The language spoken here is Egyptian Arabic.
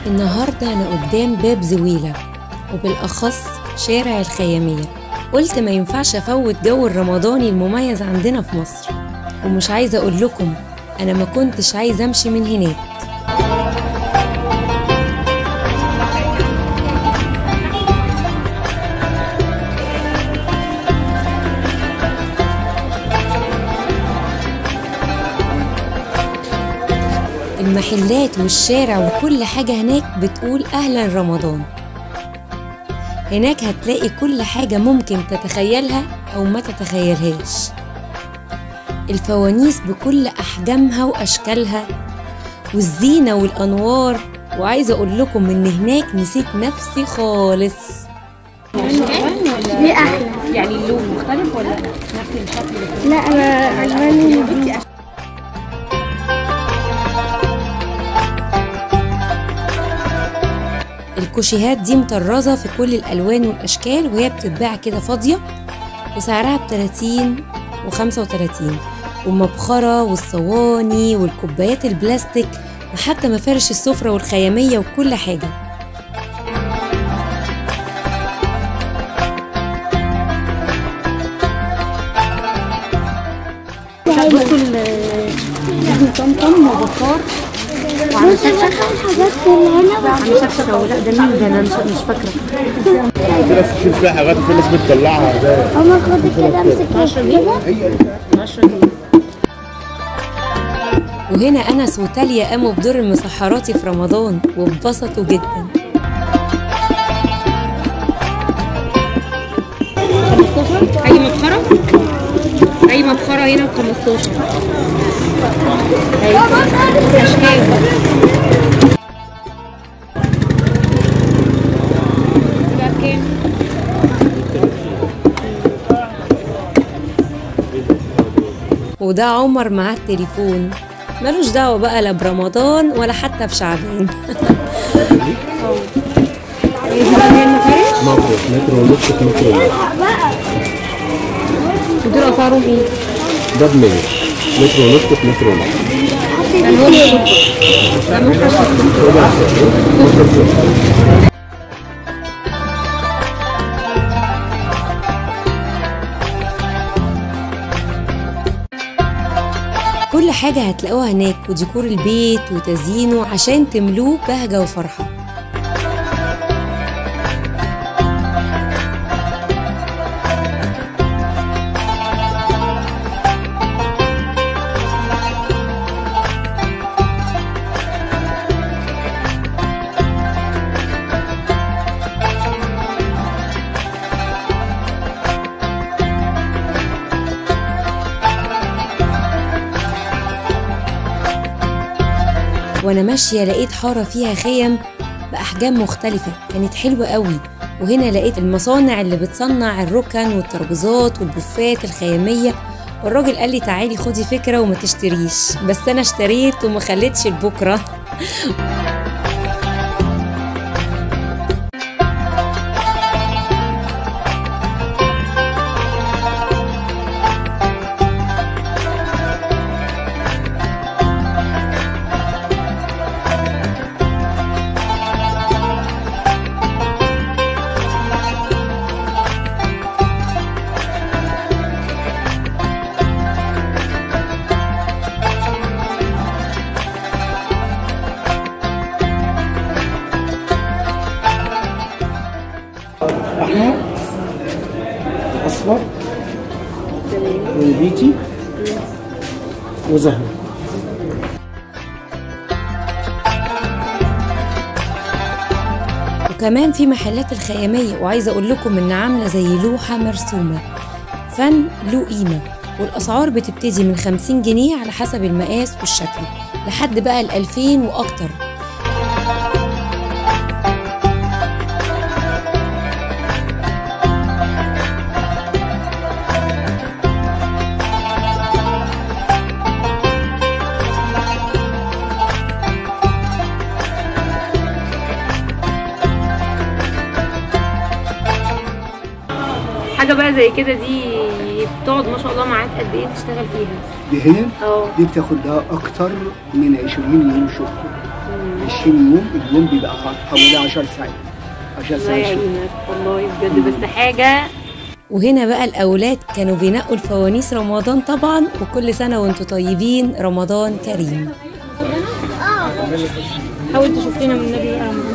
النهاردة أنا قدام باب زويلة وبالأخص شارع الخيامية قلت ما ينفعش أفوت جو الرمضاني المميز عندنا في مصر ومش عايزة أقول لكم أنا ما كنتش عايزة أمشي من هناك المحلات والشارع وكل حاجة هناك بتقول أهلا رمضان هناك هتلاقي كل حاجة ممكن تتخيلها أو ما تتخيلهاش الفوانيس بكل أحجامها وأشكالها والزينة والأنوار وعايزة أقول لكم إن هناك نسيت نفسي خالص دي احلى يعني اللون مختلف ولا نفس الشكل لا انا عجباني دي الكوشيهات دي مطرزة في كل الألوان والأشكال وهي بتتباع كده فاضية وسعرها بتلاتين وخمسة وتلاتين والمبخرة والصواني والكوبايات البلاستيك وحتى مفارش السفرة والخيامية وكل حاجة بصوا ال طمطم وبخار وعلى شكشك الحاجات اللي هنا على شكشك او لا ده مين ده انا مش مش فاكره في ناس تشيل فيها حاجات وفي ناس بتطلعها ده اما خد كده امسك كده 10 جنيه وهنا أنس وتاليا قاموا بدور المسحراتي في رمضان واتبسطوا جدا 15 اي مبخره اي مبخره هنا ب 15 ايوه اشكال بقى بكام؟ وده عمر معاه التليفون ملوش دعوة بقى لا برمضان ولا حتى بشعبان مفرق متر ونص في متر ونص ودول اسعارهم ايه؟ ده ب 100 متر ونص في متر ونص يعني هو السكر كل حاجة هتلاقوها هناك وديكور البيت وتزيينه عشان تملوه بهجة وفرحة وانا ماشيه لقيت حاره فيها خيم باحجام مختلفه كانت حلوه قوي وهنا لقيت المصانع اللي بتصنع الركن والترابيزات والبوفات الخياميه والراجل قال لي تعالي خدي فكره وما تشتريش بس انا اشتريت وما خليتش لبكره احمر اصفر وبيتي وزهري وكمان في محلات الخيامية وعايزة أقول لكم إن عاملة زي لوحة مرسومة فن له قيمة والأسعار بتبتدي من 50 جنيه على حسب المقاس والشكل لحد بقى ال 2000 وأكتر حاجه بقى زي كده دي بتقعد ما شاء الله معاك قد ايه تشتغل فيها دي هنا اه دي بتاخد لها اكتر من 20 يوم شغل 20 يوم اليوم بيبقى حوالي 10 ساعات 10 الله ساعات شغل. يعينك والله بجد بس حاجه وهنا بقى الأولاد كانوا بينقوا الفوانيس رمضان طبعا وكل سنة وانتوا طيبين رمضان كريم حاول تشوف لنا من النبي بقى رمضان